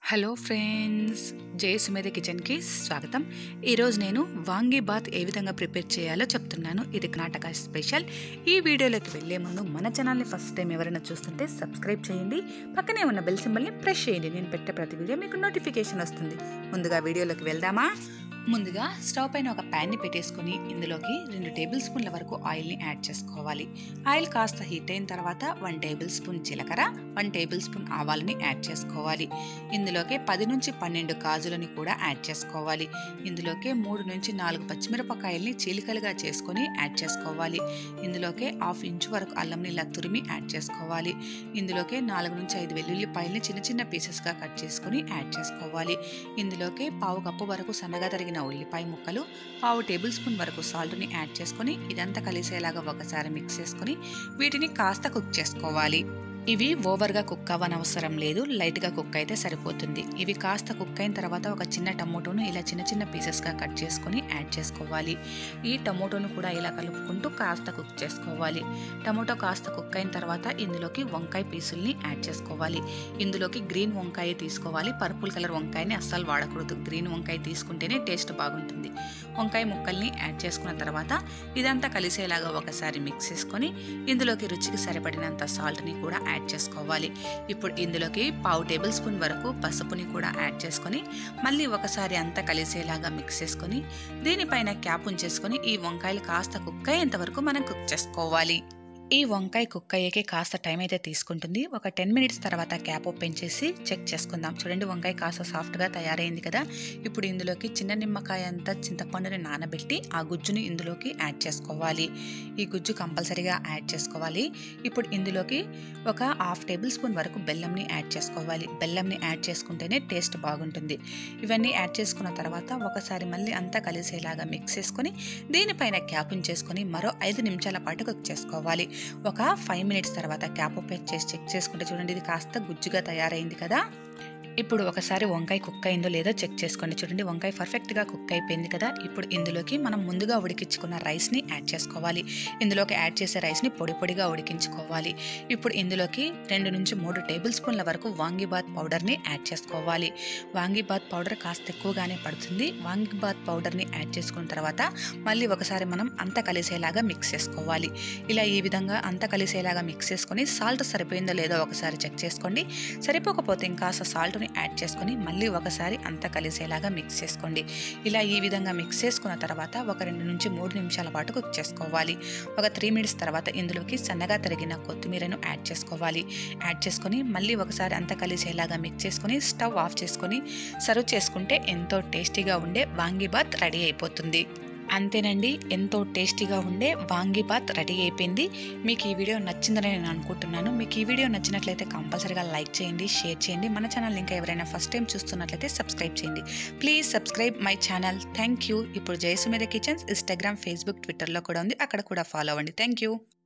hello friends జయ సుమేధ కిచెన్కి స్వాగతం ఈరోజు నేను వాంగీ బాత్ ఏ విధంగా ప్రిపేర్ చేయాలో చెప్తున్నాను ఇది కర్ణాటక స్పెషల్ ఈ వీడియోలోకి వెళ్ళే ముందు మన ఛానల్ని ఫస్ట్ టైం ఎవరైనా చూస్తుంటే సబ్స్క్రైబ్ చేయండి పక్కనే ఉన్న బెల్ సింబల్ని ప్రెస్ చేయండి నేను పెట్టే ప్రతి వీడియో మీకు నోటిఫికేషన్ వస్తుంది ముందుగా వీడియోలోకి వెళ్దామా ముందుగా స్టవ్ పైన ఒక ప్యాన్ని పెట్టేసుకొని ఇందులోకి రెండు టేబుల్ స్పూన్ల వరకు ఆయిల్ని యాడ్ చేసుకోవాలి ఆయిల్ కాస్త హీట్ అయిన తర్వాత వన్ టేబుల్ స్పూన్ జీలకర్ర వన్ టేబుల్ స్పూన్ ఆవాలని యాడ్ చేసుకోవాలి ఇందులోకి పది నుంచి పన్నెండు కాజులని కూడా యాడ్ చేసుకోవాలి ఇందులోకి మూడు నుంచి నాలుగు పచ్చిమిరపకాయల్ని చీలికలుగా చేసుకొని యాడ్ చేసుకోవాలి ఇందులోకి హాఫ్ ఇంచ్ వరకు అల్లంని ఇలా తురిమి యాడ్ చేసుకోవాలి ఇందులోకి నాలుగు నుంచి ఐదు వెల్లుల్లిపాయల్ని చిన్న చిన్న పీసెస్గా కట్ చేసుకొని యాడ్ చేసుకోవాలి ఇందులోకి పావు కప్పు వరకు సన్నగా తరిగిన ఉల్లిపాయ ముక్కలు పావు టేబుల్ స్పూన్ వరకు సాల్ట్ని యాడ్ చేసుకొని ఇదంతా కలిసేలాగా ఒకసారి మిక్స్ చేసుకొని వీటిని కాస్త కుక్ చేసుకోవాలి ఇవి ఓవర్గా కుక్ అవ్వనవసరం లేదు లైట్గా కుక్ అయితే సరిపోతుంది ఇవి కాస్త కుక్ అయిన తర్వాత ఒక చిన్న టమోటోను ఇలా చిన్న చిన్న పీసెస్గా కట్ చేసుకొని యాడ్ చేసుకోవాలి ఈ టమోటోను కూడా ఇలా కలుపుకుంటూ కాస్త కుక్ చేసుకోవాలి టమోటో కాస్త కుక్ అయిన తర్వాత ఇందులోకి వంకాయ పీసుల్ని యాడ్ చేసుకోవాలి ఇందులోకి గ్రీన్ వంకాయ తీసుకోవాలి పర్పుల్ కలర్ వంకాయని అస్సలు వాడకూడదు గ్రీన్ వంకాయ తీసుకుంటేనే టేస్ట్ బాగుంటుంది వంకాయ ముక్కల్ని యాడ్ చేసుకున్న తర్వాత ఇదంతా కలిసేలాగా ఒకసారి మిక్స్ చేసుకొని ఇందులోకి రుచికి సరిపడినంత సాల్ట్ని కూడా యాడ్ చేసుకోవాలి ఇప్పుడు ఇందులోకి పావు టేబుల్ స్పూన్ వరకు పసుపుని కూడా యాడ్ చేసుకొని మళ్ళీ ఒకసారి అంతా కలిసేలాగా మిక్స్ చేసుకొని దీనిపైన క్యాప్ ఉంచేసుకొని ఈ వంకాయలు కాస్త కుక్ అయ్యేంత వరకు మనం కుక్ చేసుకోవాలి ఈ వంకాయ కుక్ అయ్యేకి కాస్త టైం అయితే తీసుకుంటుంది ఒక టెన్ మినిట్స్ తర్వాత క్యాప్ ఓపెన్ చేసి చెక్ చేసుకుందాం చూడండి వంకాయ కాస్త సాఫ్ట్గా తయారైంది కదా ఇప్పుడు ఇందులోకి చిన్న నిమ్మకాయ అంతా చింతపండుని నానబెట్టి ఆ గుజ్జుని ఇందులోకి యాడ్ చేసుకోవాలి ఈ గుజ్జు కంపల్సరీగా యాడ్ చేసుకోవాలి ఇప్పుడు ఇందులోకి ఒక హాఫ్ టేబుల్ స్పూన్ వరకు బెల్లంని యాడ్ చేసుకోవాలి బెల్లంని యాడ్ చేసుకుంటేనే టేస్ట్ బాగుంటుంది ఇవన్నీ యాడ్ చేసుకున్న తర్వాత ఒకసారి మళ్ళీ అంతా కలిసేలాగా మిక్స్ చేసుకొని దీనిపైన క్యాప్ ఉంచేసుకొని మరో ఐదు నిమిషాల పాటు కుక్ చేసుకోవాలి ఒక ఫైవ్ మినిట్స్ తర్వాత క్యాప్ ఓపెన్ చేసి చెక్ చేసుకుంటే చూడండి ఇది కాస్త గుజ్జుగా తయారైంది కదా ఇప్పుడు ఒకసారి వంకాయ కుక్ అయిందో లేదో చెక్ చేసుకోండి చూడండి వంకాయ పర్ఫెక్ట్గా కుక్ అయిపోయింది కదా ఇప్పుడు ఇందులోకి మనం ముందుగా ఉడికించుకున్న రైస్ని యాడ్ చేసుకోవాలి ఇందులోకి యాడ్ చేసే రైస్ని పొడి పొడిగా ఉడికించుకోవాలి ఇప్పుడు ఇందులోకి రెండు నుంచి మూడు టేబుల్ స్పూన్ల వరకు వాంగిబాత్ పౌడర్ని యాడ్ చేసుకోవాలి వాంగిబాత్ పౌడర్ కాస్త ఎక్కువగానే పడుతుంది వాంగిబాత్ పౌడర్ని యాడ్ చేసుకున్న తర్వాత మళ్ళీ ఒకసారి మనం అంతా కలిసేలాగా మిక్స్ చేసుకోవాలి ఇలా ఈ విధంగా అంతా కలిసేలాగా మిక్స్ చేసుకొని సాల్ట్ సరిపోయిందో లేదో ఒకసారి చెక్ చేసుకోండి సరిపోకపోతే ఇంకాస్త సాల్ట్ని యాడ్ చేసుకొని మళ్ళీ ఒకసారి అంతా కలిసేలాగా మిక్స్ చేసుకోండి ఇలా ఈ విధంగా మిక్స్ చేసుకున్న తర్వాత ఒక రెండు నుంచి మూడు నిమిషాల పాటు కుక్ చేసుకోవాలి ఒక త్రీ మినిట్స్ తర్వాత ఇందులోకి సన్నగా తరిగిన కొత్తిమీరను యాడ్ చేసుకోవాలి యాడ్ చేసుకొని మళ్ళీ ఒకసారి అంతా కలిసేలాగా మిక్స్ చేసుకొని స్టవ్ ఆఫ్ చేసుకొని సర్వ్ చేసుకుంటే ఎంతో టేస్టీగా ఉండే వాంగిబాత్ రెడీ అయిపోతుంది అంతేనండి ఎంతో టేస్టీగా ఉండే వాంగిబాత్ రెడీ అయిపోయింది మీకు ఈ వీడియో నచ్చిందని నేను అనుకుంటున్నాను మీకు ఈ వీడియో నచ్చినట్లయితే కంపల్సరీగా లైక్ చేయండి షేర్ చేయండి మన ఛానల్ ఇంకా ఎవరైనా ఫస్ట్ టైం చూస్తున్నట్లయితే సబ్స్క్రైబ్ చేయండి please subscribe my channel thank you ఇప్పుడు జయసుమేధ కిచెన్స్ ఇన్స్టాగ్రామ్ ఫేస్బుక్ ట్విట్టర్లో కూడా ఉంది అక్కడ కూడా ఫాలో అవ్వండి థ్యాంక్ యూ